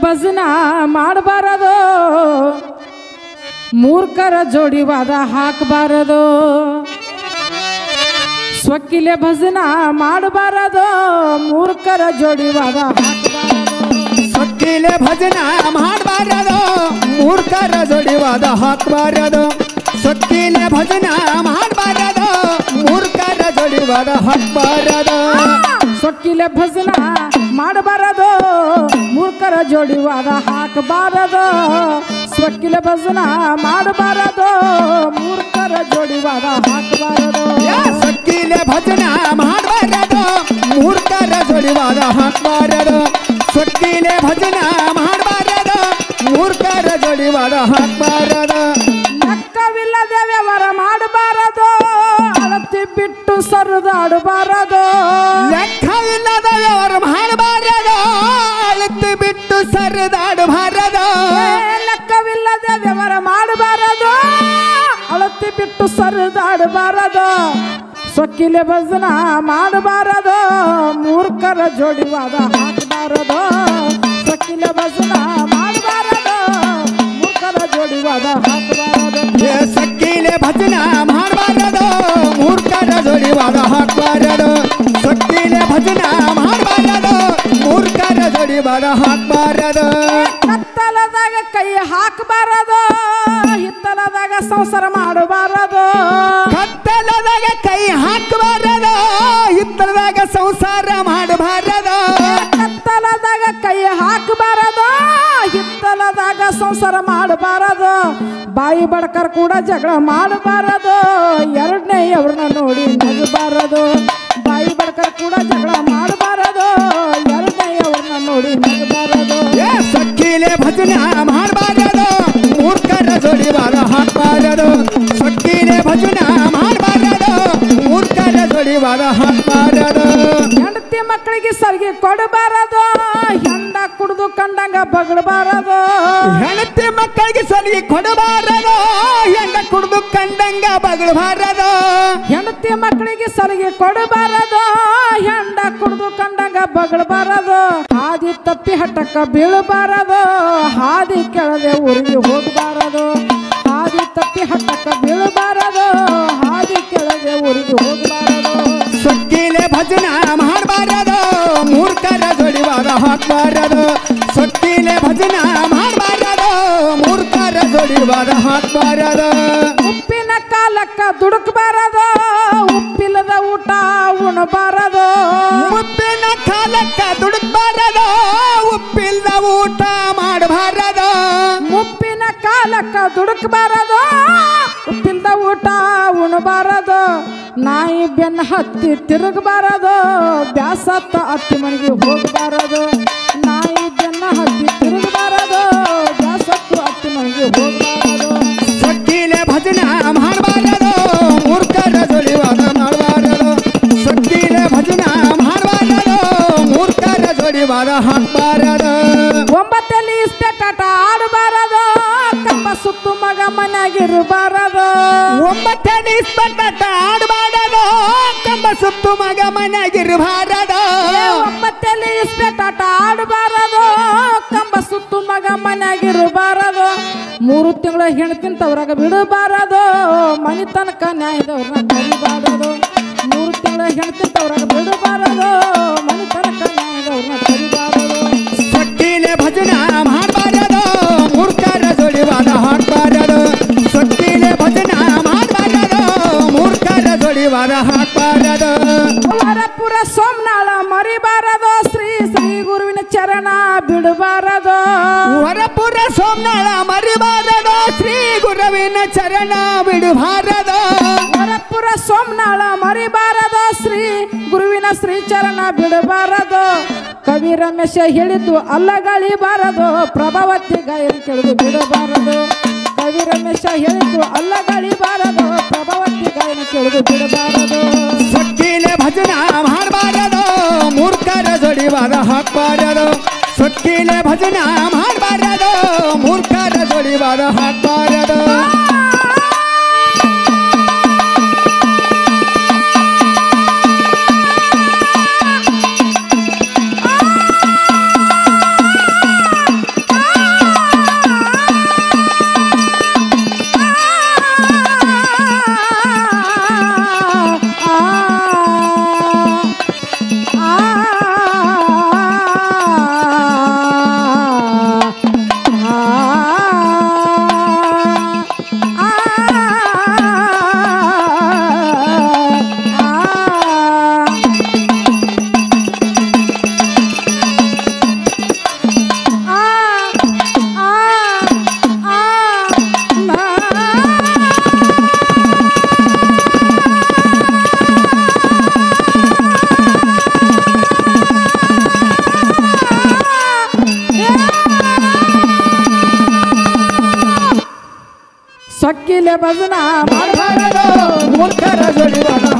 ಭಜನ ಮಾಡಬಾರದು ಮೂರ್ಖರ ಜೋಡಿವಾದ ಹಾಕಬಾರದು ಸ್ವಕ್ಕಿಲೆ ಭಜನ ಮಾಡಬಾರದು ಮೂರ್ಖರ ಜೋಡಿವಾದ ಹಾಕಬಾರದು ಸೊಕ್ಕಿಲೆ ಭಜನ ಮಾಡಬಾರದು ಮೂರ್ಖರ ಜೋಡಿವಾದ ಹಾಕಬಾರದು ಸೊಕ್ಕಿಲೆ ಭಜನ ಮಾಡಬಾರದು ಮೂರ್ಖರ ಜೋಡಿವಾದ ಹಾಕಬಾರದು ಸೊಕ್ಕಿಲೆ ಭಜನ ಮಾಡಬಾರದು ಮೂರ್ಖರ ಜೋಡಿವಾದ ಹಾಕಬಾರದು ಸ್ವಕ್ಕಿಲೆ ಭಜನ ಮಾಡಬಾರದು ಮೂರ್ಖರ ಜೋಡಿವಾದ ಹಾಕಬಾರದು ಯಾ ಸೊಕ್ಕಿಲೆ ಭಜನ ಮಾಡಬಾರದು ಮೂರ್ಖರ ಜೋಡಿವಾದ ಹಾಕಬಾರದು ಸೊಕ್ಕಿಲೆ ಭಜನ ಮಾಡಬಾರದು ಮೂರ್ಖರ ಜೋಡಿವಾದ ಹಾಕಬಾರದು ಲೆಕ್ಕವಿಲ್ಲದೆ ವ್ಯವಹಾರ ಮಾಡಬಾರದು ಅಳತಿ ಬಿಟ್ಟು ಸರಿದಾಡಬಾರದು ಲೆಕ್ಕವಿಲ್ಲದ ವ್ಯವಹಾರ ಮಾಡಬಾರದು ಅಳತೆ ಬಿಟ್ಟು ಸರಿದಾಡಬಾರದು ಏ, ಲೆಕ್ಕವಿಲ್ಲದೆ ವ್ಯವಹಾರ ಮಾಡಬಾರದು ಅಳತಿ ಬಿಟ್ಟು ಸರಿದಾಡಬಾರದು ಸೊಕ್ಕಿಲೆ ಭಜನ ಮಾಡಬಾರದು ಮೂರ್ಖರ ಜೋಡಿವಾದ ಹಾಕಬಾರದು ಸೊಕ್ಕಿಲೆ ಭಜನ ಮಾಡಬಾರದು ಮೂರ್ಖರ ಜೋಡಿವಾದ ಹಾಕಬಾರದು ಏ ಸಕ್ಕಿಲೆ ಭಜನ ಮಾಡಬಾರದು ಮೂರ್ಖರ ಜೋಡಿವಾದ ಹಾಕಬಾರದು ಸಕ್ಕಿಲೆ ಭಜನ ಮಾಡಬಾರದು ಮೂರ್ಖರ ಜೋಡಿವಾದ ಹಾಕಬಾರದು ಕತ್ತಲದಾಗ ಕೈ ಹಾಕಬಾರದು ಹಿತ್ತಲದಾಗ ಸಂಸಾರ ಮಾಡಬಾರದು ಕತ್ತಲದಾಗ ಕೈ ಹಾಕಬಾರದು ಹಿತ್ತಲದಾಗ ಸಂಸಾರ ಮಾಡಬಾರದು ಕತ್ತಲದಾಗ ಕೈ ಹಾಕಬಾರದು ಹಿತ್ತಲದಾಗ ಸಂಸಾರ ಮಾಡಬಾರದು ಬಾಯಿ ಬಡ್ಕರ್ ಕೂಡ ಜಗಳ ಮಾಡಬಾರದು ಎರಡನೇ ಅವ್ರನ್ನ ನೋಡಿ ನಗಬಾರದು ಬಾಯಿ ಬಡ್ಕರ್ ಕೂಡ ಜಗಳ ಮಾಡಬಾರದು ಎರಡನೇ ಅವ್ರನ್ನ ನೋಡಿ ನಗಬಾರದು ಏ ಸಕ್ಕಿಲೆ ಭಜನ ಮಾಡಬಾರದು ಮೂರ್ಖರ ಜೋಡಿವಾದ ಹಾಕಬಾರದು ಸಕ್ಕಿಲೆ ಭಜನ ಮಾಡಬಾರದು ಮೂರ್ಖರ ಜೋಡಿವಾದ ಹಾಕಬಾರದು ಹೆಂಡತಿ ಮಕ್ಕಳಿಗೆ ಸರಿಗೆ ಕೊಡಬಾರದು ಹೆಂಡ ಕುಡ್ದು ಕಂಡಂಗ ಬಗಳಬಾರದು ಹೆಂಡತಿ ಮಕ್ಕಳಿಗೆ ಸಲಿಗೆ ಕೊಡಬಾರದು ಹೆಂಡ ಕುಡ್ದು ಕಂಡಂಗ ಬಗಳಬಾರದು ಹೆಂಡತಿ ಮಕ್ಕಳಿಗೆ ಸರಿಗೆ ಕೊಡಬಾರದು ಹೆಂಡ ಕುಡ್ದು ಕಂಡಂಗ ಬಗಳಬಾರದು ಹಾದಿ ತಪ್ಪಿ ಹಟ್ಟಕ್ಕ ಬೀಳಬಾರದು ಹಾದಿ ಕೆಳಗೆ ಊರಿಗೆ ಹೋಗಬಾರದು ಹಾದಿ ತಪ್ಪಿ ಹಟ್ಟಕ್ಕ ಬೀಳಬಾರದು ಹಾದಿ ಕೆಳಗೆ ಊರಿಗೆ ಹೋಗಬಾರದು ಸೊಕ್ಕಿಲೆ ಭಜನ ಮಾಡಬಾರದು ಮೂರ್ಖರ ಜೋಡಿವಾದ ಹಾಕಬಾರದು ಸೊಕ್ಕಿಲೆ ಭಜನ ಮಾಡಬಾರದು ಮೂರ್ಖರ ಜೋಡಿವಾದ ಹಾಕಬಾರದು ಉಪ್ಪಿನ ಕಾಲಕ್ಕ ದುಡುಕಬಾರದು ಉಪ್ಪಿಲ್ಲದ ಊಟ ಉಣಬಾರದು ಉಪ್ಪಿನ ಕಾಲಕ್ಕ ದುಡುಕ್ಬಾರದು ಉಪ್ಪಿಲ್ದ ಊಟ ಮಾಡಬಾರದು ಮುಪ್ಪಿನ ಕಾಲಕ್ಕ ದುಡುಕಬಾರದು ಉಪ್ಪಿಲ್ದ ಊಟ ಉಣಬಾರದು ನಾಯಿ ಬೆನ್ನ ಹತ್ತಿ ತಿರುಗಬಾರದು ಬ್ಯಾಸತ್ತ ಅತ್ತಿ ಮನೆಗೆ ಹೋಗಬಾರದು ನಾಯಿ ಬೆನ್ನ ಹತ್ತಿ ತಿರುಗಬಾರದು ಬ್ಯಾಸತ್ತು ಅತ್ತಿ ಮನೆಗೆ ಹೋಗಬಾರದು ಸೊಕ್ಕಿಲೆ ಭಜನ ಮಾಡಬಾರದು ಮೂರ್ಖರ ಜೋಡಿವಾದ ಮಾಡಬಾರದು ಸೊಕ್ಕಿಲೆ ಭಜನ ಮಾಡಬಾರದು ಮೂರ್ಖರ ಜೋಡಿವಾದ ಹಾಕಬಾರದು ಒಂಬತ್ತಲ್ಲಿ ಇಸ್ಪೆಟ್ಟಾಟ ಆಡಬಾರದು ಕಂಬ ಸುತ್ತು ಮಗ ಮನೆಯಾಗಿರಬಾರದು ಒಂಬತ್ತನೇ ಸ್ಪರ್ಧಾಟ ಆಡಬಾರದು ಕಂಬ ಸುತ್ತು ಮಗ ಮನೆಯಾಗಿರಬಾರದು ಒಂಬತ್ತಲ್ಲಿ ಇಸ್ಪೆಟ್ಟಾಟ ಆಡಬಾರದು ಕಂಬ ಸುತ್ತು ಮಗ ಮನೆಯಾಗಿರಬಾರದು ಮೂರು ತಿಂಗಳ ಹೆಣ್ತಿನ ತವರಾಗ ಬಿಡಬಾರದು ಮನಿ ತನಕ ನ್ಯಾಯದವ್ರನ್ನ ಕರಿಬಾರದು ಮೂರು ತಿಂಗಳ ಹೆಣ್ತಿನ ತವರಾಗ ಬಿಡಬಾರದು ಮನಿ ತನಕ ನ್ಯಾಯದವ್ರನ್ನ ಕರಿಬಾರದು ಸೊಕ್ಕಿಲೆ ಭಜನ ಮಾಡಬಾರದು ಮೂರ್ಖರ ಜೋಡಿವಾದ ಹಾಕಬಾರದು ಸೊಕ್ಕಿಲೆ ಭಜನ ಮಾಡಬಾರದು ಮೂರ್ಖರ ಜೋಡಿವಾದ ಹಾಕಬಾರದು ವರಪುರ ಸೋಮನಾಳ ಮರಿಬಾರದು ಶ್ರೀ ಶ್ರೀ ಗುರುವಿನ ಚರಣ ಬಿಡಬಾರದು ವರಪುರ ಸೋಮನಾಳ ಮರಿಬಾರದು ಶ್ರೀ ಗುರುವಿನ ಚರಣ ಬಿಡಬಾರದು ವರಪುರ ಸೋಮನಾಳ ಮರಿಬಾರದು ಶ್ರೀ ಗುರುವಿನ ಶ್ರೀ ಚರಣ ಬಿಡಬಾರದು ಕವಿ ರಮೇಶ ಹೇಳಿದ್ದು ಅಲ್ಲಗಳಿಬಾರದು ಪ್ರಭಾವತಿ ಗಾಯನ ಕೆಳದು ಬಿಡಬಾರದು ಕವಿ ರಮೇಶ ಹೇಳಿದ್ದು ಅಲ್ಲಗಳಿಬಾರದು ಪ್ರಭಾವತಿ ಗಾಯನ ಕೆಳದು ಬಿಡಬಾರದು ಸೊಕ್ಕಿಲೆ ಭಜನ ಮಾಡಬಾರದು ಮೂರ್ಖರ ಜೋಡಿವಾದ ಹಾಕಬಾರದು ಸೊಕ್ಕಿಲೆ ಭಜನ ಮಾಡಬಾರದು ಮೂರ್ಖರ ಜೋಡಿವಾದ ಹಾಕಬಾರದು ಸೊಕ್ಕಿಲೆ ಭಜನ ಮಾಡಬಾರದು ಮೂರ್ಖರ ಜೋಡಿ ವಾದ